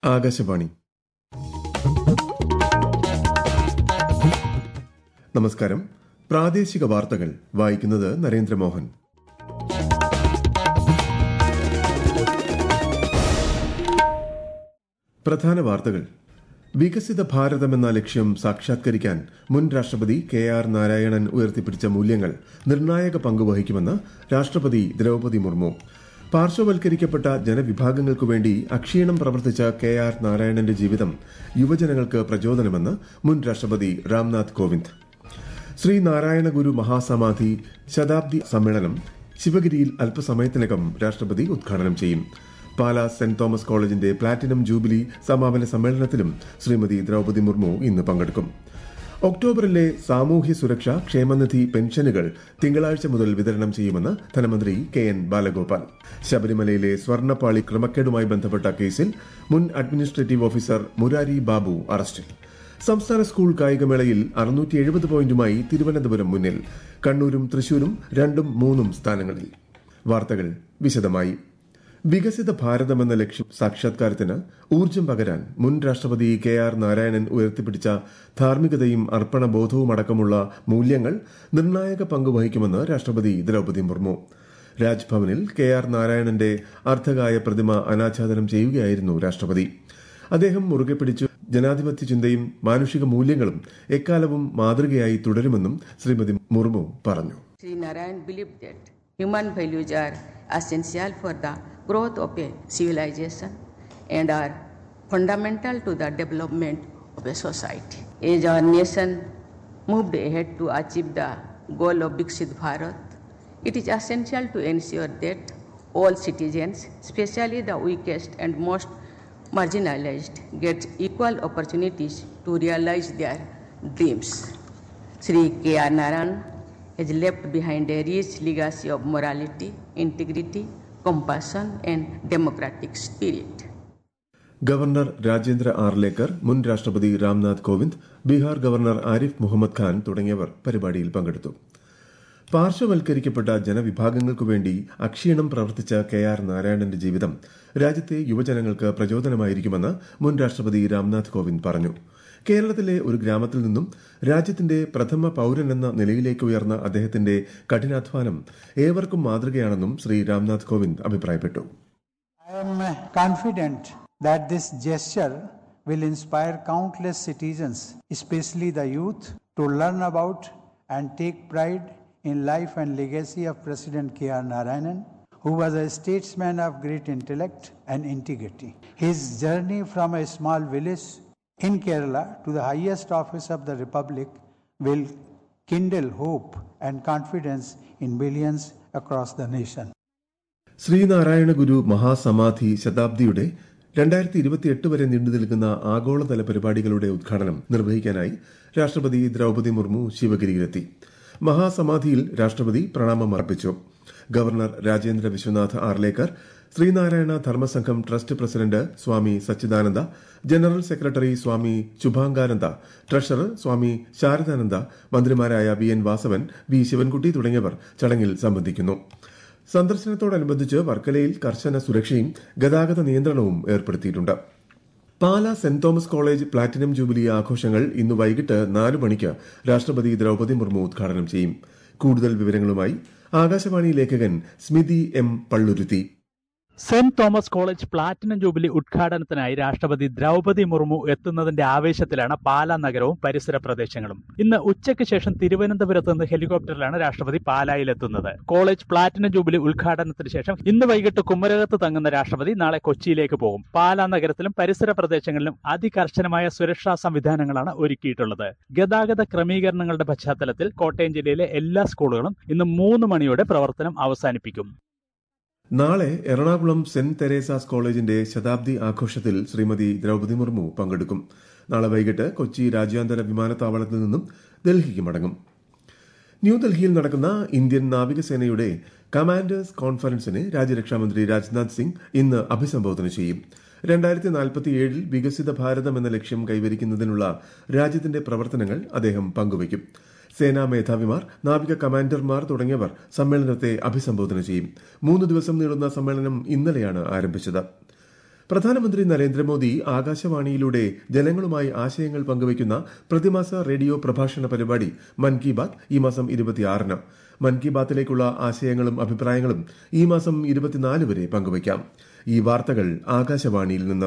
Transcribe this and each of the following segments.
ആകാശവാണി നമസ്കാരം പ്രാദേശിക വാർത്തകൾ വായിക്കുന്നത് നരേന്ദ്രമോഹൻ പ്രധാന വാർത്തകൾ വികസിത ഭാരതമെന്ന ലക്ഷ്യം സാക്ഷാത്കരിക്കാൻ മുൻ രാഷ്ട്രപതി കെ ആർ നാരായണൻ ഉയർത്തിപ്പിടിച്ച മൂല്യങ്ങൾ നിർണായക പങ്കുവഹിക്കുമെന്ന് രാഷ്ട്രപതി ദ്രൌപതി മുർമു പാർശ്വവൽക്കരിക്കപ്പെട്ട ജനവിഭാഗങ്ങൾക്കു വേണ്ടി അക്ഷീണം പ്രവർത്തിച്ച കെ ആർ നാരായണന്റെ ജീവിതം യുവജനങ്ങൾക്ക് പ്രചോദനമെന്ന് മുൻ രാഷ്ട്രപതി രാംനാഥ് കോവിന്ദ് ശ്രീ നാരായണ ഗുരു മഹാസമാധി ശതാബ്ദി സമ്മേളനം ശിവഗിരിയിൽ അല്പസമയത്തിനകം രാഷ്ട്രപതി ഉദ്ഘാടനം ചെയ്യും പാലാ സെന്റ് തോമസ് കോളേജിന്റെ പ്ലാറ്റിനം ജൂബിലി സമാപന സമ്മേളനത്തിലും ശ്രീമതി ദ്രൌപതി മുർമു ഇന്ന് പങ്കെടുക്കും ഒക്ടോബറിലെ സാമൂഹ്യ സുരക്ഷ ക്ഷേമനിധി പെൻഷനുകൾ തിങ്കളാഴ്ച മുതൽ വിതരണം ചെയ്യുമെന്ന് ധനമന്ത്രി കെ എൻ ബാലഗോപാൽ ശബരിമലയിലെ സ്വർണ്ണപ്പാളി ക്രമക്കേടുമായി ബന്ധപ്പെട്ട കേസിൽ മുൻ അഡ്മിനിസ്ട്രേറ്റീവ് ഓഫീസർ മുരാരി ബാബു അറസ്റ്റിൽ സംസ്ഥാന സ്കൂൾ കായികമേളയിൽ അറുന്നൂറ്റി എഴുപത് പോയിന്റുമായി തിരുവനന്തപുരം മുന്നിൽ കണ്ണൂരും തൃശൂരും രണ്ടും മൂന്നും സ്ഥാനങ്ങളിൽ വാർത്തകൾ വിശദമായി വികസിത ഭാരതമെന്ന ലക്ഷ്യം സാക്ഷാത്കാരത്തിന് ഊർജ്ജം പകരാൻ മുൻ രാഷ്ട്രപതി കെ ആർ നാരായണൻ ഉയർത്തിപ്പിടിച്ച ധാർമ്മികതയും അർപ്പണബോധവും അടക്കമുള്ള മൂല്യങ്ങൾ നിർണായക പങ്ക് വഹിക്കുമെന്ന് രാഷ്ട്രപതി ദ്രൌപതി മുർമു രാജ്ഭവനിൽ കെ ആർ നാരായണന്റെ അർദ്ധകായ പ്രതിമ അനാച്ഛാദനം ചെയ്യുകയായിരുന്നു രാഷ്ട്രപതി അദ്ദേഹം മുറുകെ പിടിച്ചു ജനാധിപത്യ ചിന്തയും മാനുഷിക മൂല്യങ്ങളും എക്കാലവും മാതൃകയായി തുടരുമെന്നും ശ്രീമതി മുർമു പറഞ്ഞു Sri Narayan believed that human values are essential for the growth of a civilization and are fundamental to the development of a society. As our nation moved ahead to achieve the goal of Viksit Bharat, it is essential to ensure that all citizens, especially the weakest and most marginalized, get equal opportunities to realize their dreams. Sri K. R. Narayan has left behind a rich legacy of morality, integrity, compassion, and democratic spirit. Governor Rajendra Arlekar മുൻ രാഷ്ട്രപതി Ramnath Kovind Bihar governor Arif Mohammad Khan തുടങ്ങിയവർ പരിപാടിയിൽ പങ്കെടുത്തു പാർശ്വവൽക്കരിക്കപ്പെട്ട ജനവിഭാഗങ്ങൾക്കു വേണ്ടി അക്ഷീണം പ്രവർത്തിച്ച K R നാരായണന്റെ ജീവിതം രാജ്യത്തെ യുവജനങ്ങൾക്ക് പ്രചോദനമായിരിക്കുമെന്ന് മുൻ രാഷ്ട്രപതി രാംനാഥ് കോവിന്ദ് പറഞ്ഞു കേരളത്തിലെ ഒരു ഗ്രാമത്തിൽ നിന്നും രാജ്യത്തിന്റെ പ്രഥമ പൌരനെന്ന നിലയിലേക്ക് ഉയർന്ന അദ്ദേഹത്തിന്റെ കഠിനാധ്വാനം ഏവർക്കും മാതൃകയാണെന്നും ശ്രീ രാംനാഥ് കോവിന്ദ് അഭിപ്രായപ്പെട്ടു I am uh, confident that this gesture will inspire countless citizens, especially the youth, to learn about and take pride in life and legacy of President K.R. Narayanan, who was a statesman of great intellect and integrity. His journey from a small village in Kerala to the highest office of the Republic will kindle hope and confidence in millions across the nation. Sreenarayana ഗുരു മഹാസമാധി ശതാബ്ദിയുടെ രണ്ടായിരത്തി ഇരുപത്തിയെട്ട് വരെ നീണ്ടു നിൽക്കുന്ന ആഗോളതല പരിപാടികളുടെ ഉദ്ഘാടനം നിർവഹിക്കാനായി രാഷ്ട്രപതി ദ്രൌപതി മുർമു ശിവഗിരിയിലെത്തി മഹാസമാധിയിൽ രാഷ്ട്രപതി പ്രണാമം അർപ്പിച്ചു governor Rajendra Vishwanath Arlekar Sreenarayana Dharmasangham trust president Swami Sachidananda general secretary Swami Shubhangananda treasurer Swami Sharadananda മന്ത്രിമാരായ V N Vasavan V Sivankutty തുടങ്ങിയവർ ചടങ്ങിൽ സംബന്ധിക്കുന്നു സന്ദർശനത്തോടനുബന്ധിച്ച് വർക്കലയിൽ കർശന സുരക്ഷയും ഗതാഗത നിയന്ത്രണവും ഏർപ്പെടുത്തിയിട്ടുണ്ട് Pala Saint Thomas College platinum jubilee ആഘോഷങ്ങൾ ഇന്ന് വൈകിട്ട് നാല് മണിക്ക് രാഷ്ട്രപതി ദ്രൌപതി മുർമു ഉദ്ഘാടനം ചെയ്യും കൂടുതൽ വിവരങ്ങളുമായി ആകാശവാണി ലേഖകൻ Smithi M Palluruthy Saint Thomas College platinum jubilee ഉദ്ഘാടനത്തിനായി രാഷ്ട്രപതി ദ്രൗപതി മുർമു എത്തുന്നതിന്റെ ആവേശത്തിലാണ് പാലാ നഗരവും പരിസര പ്രദേശങ്ങളും ഇന്ന് ഉച്ചയ്ക്ക് ശേഷം തിരുവനന്തപുരത്ത് നിന്ന് ഹെലികോപ്റ്ററിലാണ് രാഷ്ട്രപതി പാലായിലെത്തുന്നത് കോളേജ് പ്ലാറ്റിനം ജൂബിലി ഉദ്ഘാടനത്തിന് ശേഷം ഇന്ന് വൈകിട്ട് കുമരകത്ത് തങ്ങുന്ന രാഷ്ട്രപതി നാളെ കൊച്ചിയിലേക്ക് പോകും പാലാ നഗരത്തിലും പരിസര പ്രദേശങ്ങളിലും അതികർശനമായ സുരക്ഷാ സംവിധാനങ്ങളാണ് ഒരുക്കിയിട്ടുള്ളത് ഗതാഗത ക്രമീകരണങ്ങളുടെ പശ്ചാത്തലത്തിൽ കോട്ടയം ജില്ലയിലെ എല്ലാ സ്കൂളുകളും ഇന്ന് മൂന്ന് മണിയോടെ പ്രവർത്തനം അവസാനിപ്പിക്കും നാളെ എറണാകുളം സെന്റ് തെരേസാസ് കോളേജിന്റെ ശതാബ്ദി ആഘോഷത്തിൽ ശ്രീമതി ദ്രൌപതി മുർമു പങ്കെടുക്കും നാളെ വൈകിട്ട് കൊച്ചി രാജ്യാന്തര വിമാനത്താവളത്തിൽ നിന്നും ഡൽഹിക്ക് മടങ്ങും ന്യൂഡൽഹിയിൽ നടക്കുന്ന ഇന്ത്യൻ നാവികസേനയുടെ കമാൻഡേഴ്സ് കോൺഫറൻസിനെ രാജ്യരക്ഷാമന്ത്രി രാജ്നാഥ് സിംഗ് ഇന്ന് അഭിസംബോധന ചെയ്യും രണ്ടായിരത്തി നാൽപ്പത്തിയേഴിൽ വികസിത ഭാരതം എന്ന ലക്ഷ്യം കൈവരിക്കുന്നതിനുള്ള രാജ്യത്തിന്റെ പ്രവർത്തനങ്ങൾ അദ്ദേഹം പങ്കുവയ്ക്കും സേനാ മേധാവിമാർ നാവിക കമാൻഡർമാർ തുടങ്ങിയവർ സമ്മേളനത്തെ അഭിസംബോധന ചെയ്യും മൂന്ന് ദിവസം നീളുന്ന സമ്മേളനം ഇന്നലെയാണ് ആരംഭിച്ചത് പ്രധാനമന്ത്രി നരേന്ദ്രമോദി ആകാശവാണിയിലൂടെ ജനങ്ങളുമായി ആശയങ്ങൾ പങ്കുവയ്ക്കുന്ന പ്രതിമാസ റേഡിയോ പ്രഭാഷണ പരിപാടി മൻ കി ബാത് ഈ മാസം ഇരുപത്തിയാറിന് മൻ കി ബാത്തിലേക്കുള്ള ആശയങ്ങളും അഭിപ്രായങ്ങളും ഈ മാസം ഇരുപത്തിനാല് വരെ പങ്കുവയ്ക്കാം ഈ വാർത്തകൾ ആകാശവാണിയിൽ നിന്ന്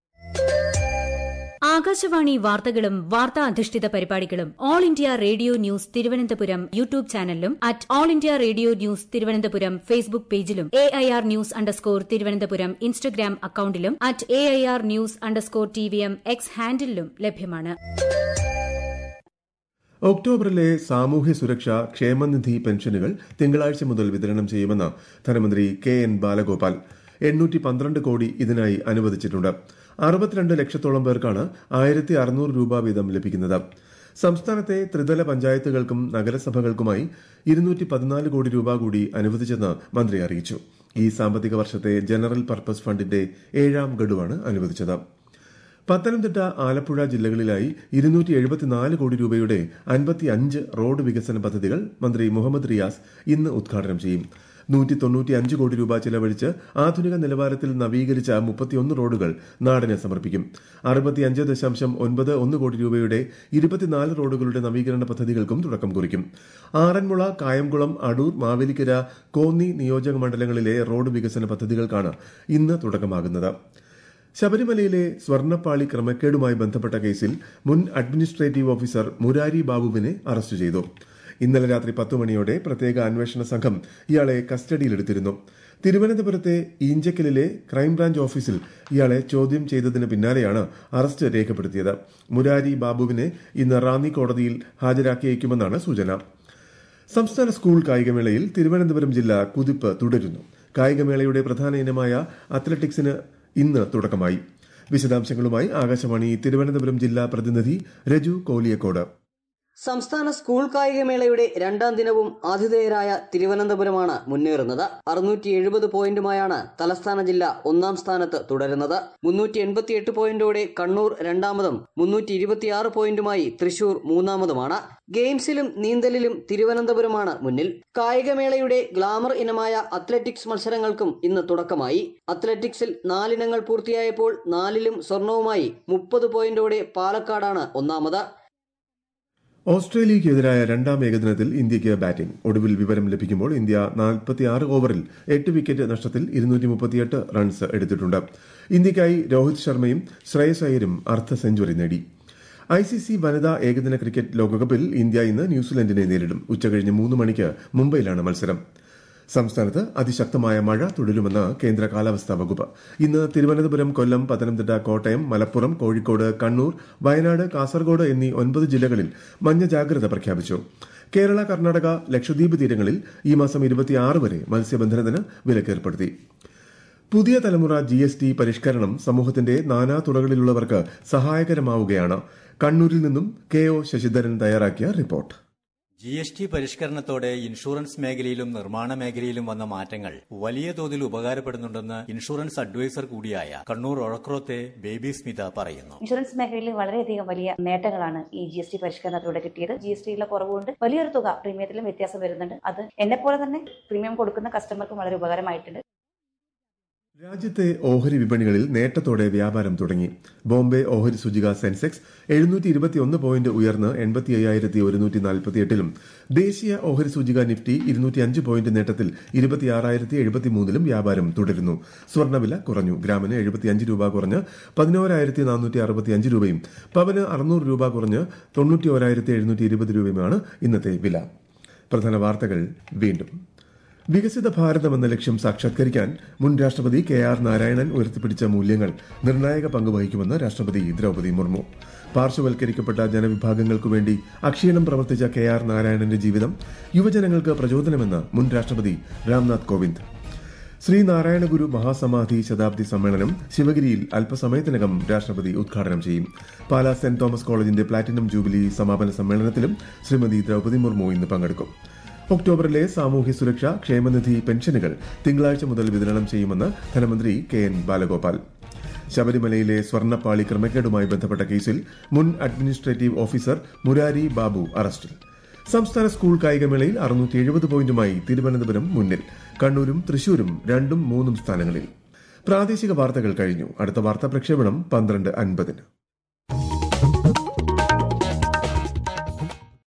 ആകാശവാണി വാർത്തകളും വാർത്താ അധിഷ്ഠിത പരിപാടികളും All India Radio news Thiruvananthapuram YouTube ചാനലിലും at All India Radio news Thiruvananthapuram Facebook പേജിലും A I R news underscore Thiruvananthapuram Instagram അക്കൌണ്ടിലും at A I R news underscore T V M X ഹാൻഡിലും ലഭ്യമാണ് ഒക്ടോബറിലെ സാമൂഹ്യ സുരക്ഷ ക്ഷേമനിധി പെൻഷനുകൾ തിങ്കളാഴ്ച മുതൽ വിതരണം ചെയ്യുമെന്ന് ധനമന്ത്രി കെ എൻ ബാലഗോപാൽ എണ്ണൂറ്റി പന്ത്രണ്ട് കോടി ഇതിനായി അനുവദിച്ചിട്ടുണ്ട് അറുപത്തിരണ്ട് ലക്ഷത്തോളം പേർക്കാണ് ആയിരത്തി അറുന്നൂറ് രൂപ വീതം ലഭിക്കുന്നത് സംസ്ഥാനത്തെ ത്രിതല പഞ്ചായത്തുകൾക്കും നഗരസഭകൾക്കുമായി ഇരുന്നൂറ്റി പതിനാല് കോടി രൂപ കൂടി അനുവദിച്ചെന്ന് മന്ത്രി അറിയിച്ചു ഈ സാമ്പത്തിക വർഷത്തെ ജനറൽ പർപ്പസ് ഫണ്ടിന്റെ ഏഴാം ഗഡുവാണ് അനുവദിച്ചത് പത്തനംതിട്ട ആലപ്പുഴ ജില്ലകളിലായി ഇരുന്നൂറ്റി എഴുപത്തിനാല് കോടി രൂപയുടെ അൻപത്തി അഞ്ച് റോഡ് വികസന പദ്ധതികൾ മന്ത്രി മുഹമ്മദ് റിയാസ് ഇന്ന് ഉദ്ഘാടനം ചെയ്യും നൂറ്റി തൊണ്ണൂറ്റി അഞ്ച് കോടി രൂപ ചെലവഴിച്ച് ആധുനിക നിലവാരത്തിൽ നവീകരിച്ച മുപ്പത്തിയൊന്ന് റോഡുകൾ നാടിന് സമർപ്പിക്കും അറുപത്തിയഞ്ച് ദശാംശം ഒൻപത് ഒന്ന് കോടി രൂപയുടെ ഇരുപത്തിനാല് റോഡുകളുടെ നവീകരണ പദ്ധതികൾക്കും തുടക്കം കുറിക്കും ആറന്മുള കായംകുളം അടൂർ മാവേലിക്കര കോന്നി നിയോജക മണ്ഡലങ്ങളിലെ റോഡ് വികസന പദ്ധതികൾക്കാണ് ഇന്ന് തുടക്കമാകുന്നത് ശബരിമലയിലെ സ്വർണ്ണപ്പാളി ക്രമക്കേടുമായി ബന്ധപ്പെട്ട കേസിൽ മുൻ അഡ്മിനിസ്ട്രേറ്റീവ് ഓഫീസർ മുരാരി ബാബുവിനെ അറസ്റ്റ് ചെയ്തു ഇന്നലെ രാത്രി പത്ത് മണിയോടെ പ്രത്യേക അന്വേഷണ സംഘം ഇയാളെ കസ്റ്റഡിയിലെടുത്തിരുന്നു തിരുവനന്തപുരത്തെ ഈഞ്ചക്കലിലെ ക്രൈംബ്രാഞ്ച് ഓഫീസിൽ ഇയാളെ ചോദ്യം ചെയ്തതിന് പിന്നാലെയാണ് അറസ്റ്റ് രേഖപ്പെടുത്തിയത് മുരാരി ബാബുവിനെ ഇന്ന് റാന്നി കോടതിയിൽ ഹാജരാക്കിയേക്കുമെന്നാണ് സൂചന സംസ്ഥാന സ്കൂൾ കായികമേളയിൽ തിരുവനന്തപുരം ജില്ല കുതിപ്പ് തുടരുന്നു കായികമേളയുടെ പ്രധാന ഇനമായ അത്ലറ്റിക്സിന് ഇന്ന് തുടക്കമായി വിശദാംശങ്ങളുമായി ആകാശവാണി തിരുവനന്തപുരം ജില്ലാ പ്രതിനിധി രജു കോലിയക്കോട് സംസ്ഥാന സ്കൂൾ കായികമേളയുടെ രണ്ടാം ദിനവും ആതിഥേയരായ തിരുവനന്തപുരമാണ് മുന്നേറുന്നത് അറുന്നൂറ്റി എഴുപത് പോയിന്റുമായാണ് തലസ്ഥാന ജില്ല ഒന്നാം സ്ഥാനത്ത് തുടരുന്നത് മുന്നൂറ്റി എൺപത്തിയെട്ട് പോയിന്റോടെ കണ്ണൂർ രണ്ടാമതും മുന്നൂറ്റി ഇരുപത്തിയാറ് പോയിന്റുമായി തൃശൂർ മൂന്നാമതുമാണ് ഗെയിംസിലും നീന്തലിലും തിരുവനന്തപുരമാണ് മുന്നിൽ കായികമേളയുടെ ഗ്ലാമർ ഇനമായ അത്ലറ്റിക്സ് മത്സരങ്ങൾക്കും ഇന്ന് തുടക്കമായി അത്ലറ്റിക്സിൽ നാലിനങ്ങൾ പൂർത്തിയായപ്പോൾ നാലിലും സ്വർണവുമായി മുപ്പത് പോയിന്റോടെ പാലക്കാടാണ് ഒന്നാമത് ഓസ്ട്രേലിയയ്ക്കെതിരായ രണ്ടാം ഏകദിനത്തിൽ ഇന്ത്യയ്ക്ക് ബാറ്റിംഗ് ഒടുവിൽ വിവരം ലഭിക്കുമ്പോൾ ഇന്ത്യ നാൽപ്പത്തിയാറ് ഓവറിൽ എട്ട് വിക്കറ്റ് നഷ്ടത്തിൽ ഇരുന്നൂറ്റി മുപ്പത്തിയെട്ട് റൺസ് എടുത്തിട്ടുണ്ട് ഇന്ത്യയ്ക്കായി രോഹിത് ശർമ്മയും ശ്രേയസ് അയ്യരും അർദ്ധ സെഞ്ചുറി നേടി ഐ സി സി വനിതാ ഏകദിന ക്രിക്കറ്റ് ലോകകപ്പിൽ ഇന്ത്യ ഇന്ന് ന്യൂസിലൻഡിനെ നേരിടും ഉച്ചകഴിഞ്ഞ് മൂന്ന് മണിക്ക് മുംബൈയിലാണ് മത്സരം സംസ്ഥാനത്ത് അതിശക്തമായ മഴ തുടരുമെന്ന് കേന്ദ്ര കാലാവസ്ഥാ വകുപ്പ് ഇന്ന് തിരുവനന്തപുരം കൊല്ലം പത്തനംതിട്ട കോട്ടയം മലപ്പുറം കോഴിക്കോട് കണ്ണൂർ വയനാട് കാസർഗോഡ് എന്നീ ഒൻപത് ജില്ലകളിൽ മഞ്ഞ ജാഗ്രത പ്രഖ്യാപിച്ചു കേരള കർണാടക ലക്ഷദ്വീപ് തീരങ്ങളിൽ ഈ മാസം ഇരുപത്തിയാറ് വരെ മത്സ്യബന്ധനത്തിന് വിലക്കേർപ്പെടുത്തി പുതിയ തലമുറ ജി എസ് ടി പരിഷ്കരണം സമൂഹത്തിന്റെ നാനാ തുറകളിലുള്ളവർക്ക് സഹായകരമാവുകയാണ് കണ്ണൂരിൽ നിന്നും കെ ഒ ശശിധരൻ തയ്യാറാക്കിയ റിപ്പോർട്ട് ജി എസ് ടി പരിഷ്കരണത്തോടെ ഇൻഷുറൻസ് മേഖലയിലും നിർമ്മാണ മേഖലയിലും വന്ന മാറ്റങ്ങൾ വലിയ തോതിൽ ഉപകാരപ്പെടുന്നുണ്ടെന്ന് ഇൻഷുറൻസ് അഡ്വൈസർ കൂടിയായ കണ്ണൂർ ഒഴക്രോത്തെ ബേബി സ്മിത പറയുന്നു ഇൻഷുറൻസ് മേഖലയിൽ വളരെയധികം വലിയ നേട്ടങ്ങളാണ് ഈ ജി എസ് ടി പരിഷ്കരണത്തിലൂടെ കിട്ടിയത് ജി എസ് ടിയിലെ കുറവുകൊണ്ട് വലിയൊരു തുക പ്രീമിയത്തിലും വ്യത്യാസം വരുന്നുണ്ട് അത് എന്നെ പോലെ തന്നെ പ്രീമിയം കൊടുക്കുന്ന കസ്റ്റമർക്കും വളരെ ഉപകാരമായിട്ടുണ്ട് രാജ്യത്തെ ഓഹരി വിപണികളിൽ നേട്ടത്തോടെ വ്യാപാരം തുടങ്ങി ബോംബെ ഓഹരി സൂചിക സെൻസെക്സ് എഴുന്നൂറ്റി ഇരുപത്തിയൊന്ന് പോയിന്റ് ഉയർന്ന് എൺപത്തി അയ്യായിരത്തി ഒരുന്നൂറ്റി നാൽപ്പത്തിയെട്ടിലും ദേശീയ ഓഹരി സൂചിക നിഫ്റ്റി ഇരുന്നൂറ്റി അഞ്ച് പോയിന്റ് നേട്ടത്തിൽ ഇരുപത്തിയാറായിരത്തി എഴുപത്തിമൂന്നിലും വ്യാപാരം തുടരുന്നു സ്വർണ്ണവില കുറഞ്ഞു ഗ്രാമിന് എഴുപത്തിയഞ്ച് രൂപ കുറഞ്ഞ് പതിനോരായിരത്തി നാനൂറ്റി അറുപത്തിയഞ്ച് രൂപയും പവന് അറുന്നൂറ് രൂപ കുറഞ്ഞ് തൊണ്ണൂറ്റി ഓരായിരത്തി എഴുന്നൂറ്റി ഇരുപത് രൂപയുമാണ് ഇന്നത്തെ വില പ്രധാന വാർത്തകൾ വീണ്ടും വികസിത ഭാരതം എന്ന ലക്ഷ്യം സാക്ഷാത്കരിക്കാൻ മുൻ രാഷ്ട്രപതി കെ ആർ നാരായണൻ ഉയർത്തിപ്പിടിച്ച മൂല്യങ്ങൾ നിർണായക പങ്കുവഹിക്കുമെന്ന് രാഷ്ട്രപതി ദ്രൌപദി മുർമു പാർശ്വവൽക്കരിക്കപ്പെട്ട ജനവിഭാഗങ്ങൾക്കു വേണ്ടി അക്ഷീണം പ്രവർത്തിച്ച കെ ആർ നാരായണന്റെ ജീവിതം യുവജനങ്ങൾക്ക് പ്രചോദനമെന്ന് മുൻ രാഷ്ട്രപതി രാംനാഥ് കോവിന്ദ് ശ്രീനാരായണ ഗുരു മഹാസമാധി ശതാബ്ദി സമ്മേളനം ശിവഗിരിയിൽ അല്പസമയത്തിനകം രാഷ്ട്രപതി ഉദ്ഘാടനം ചെയ്യും പാലാ സെന്റ് തോമസ് കോളേജിന്റെ പ്ലാറ്റിനം ജൂബിലി സമാപന സമ്മേളനത്തിലും ശ്രീമതി ദ്രൌപദി മുർമു ഇന്ന് പങ്കെടുക്കും ഒക്ടോബറിലെ സാമൂഹ്യ സുരക്ഷ ക്ഷേമനിധി പെൻഷനുകൾ തിങ്കളാഴ്ച മുതൽ വിതരണം ചെയ്യുമെന്ന് ധനമന്ത്രി കെ എൻ ബാലഗോപാൽ ശബരിമലയിലെ സ്വർണ്ണപ്പാളി ക്രമക്കേടുമായി ബന്ധപ്പെട്ട കേസിൽ മുൻ അഡ്മിനിസ്ട്രേറ്റീവ് ഓഫീസർ മുരാരി ബാബു അറസ്റ്റിൽ സംസ്ഥാന സ്കൂൾ കായികമേളയിൽ അറുന്നൂറ്റി എഴുപത് പോയിന്റുമായി തിരുവനന്തപുരം മുന്നിൽ കണ്ണൂരും തൃശൂരും രണ്ടും മൂന്നും സ്ഥാനങ്ങളിൽ പ്രാദേശിക വാർത്തകൾ കഴിഞ്ഞു അടുത്ത വാർത്താ പ്രക്ഷേപണം പന്ത്രണ്ട് അൻപതിന്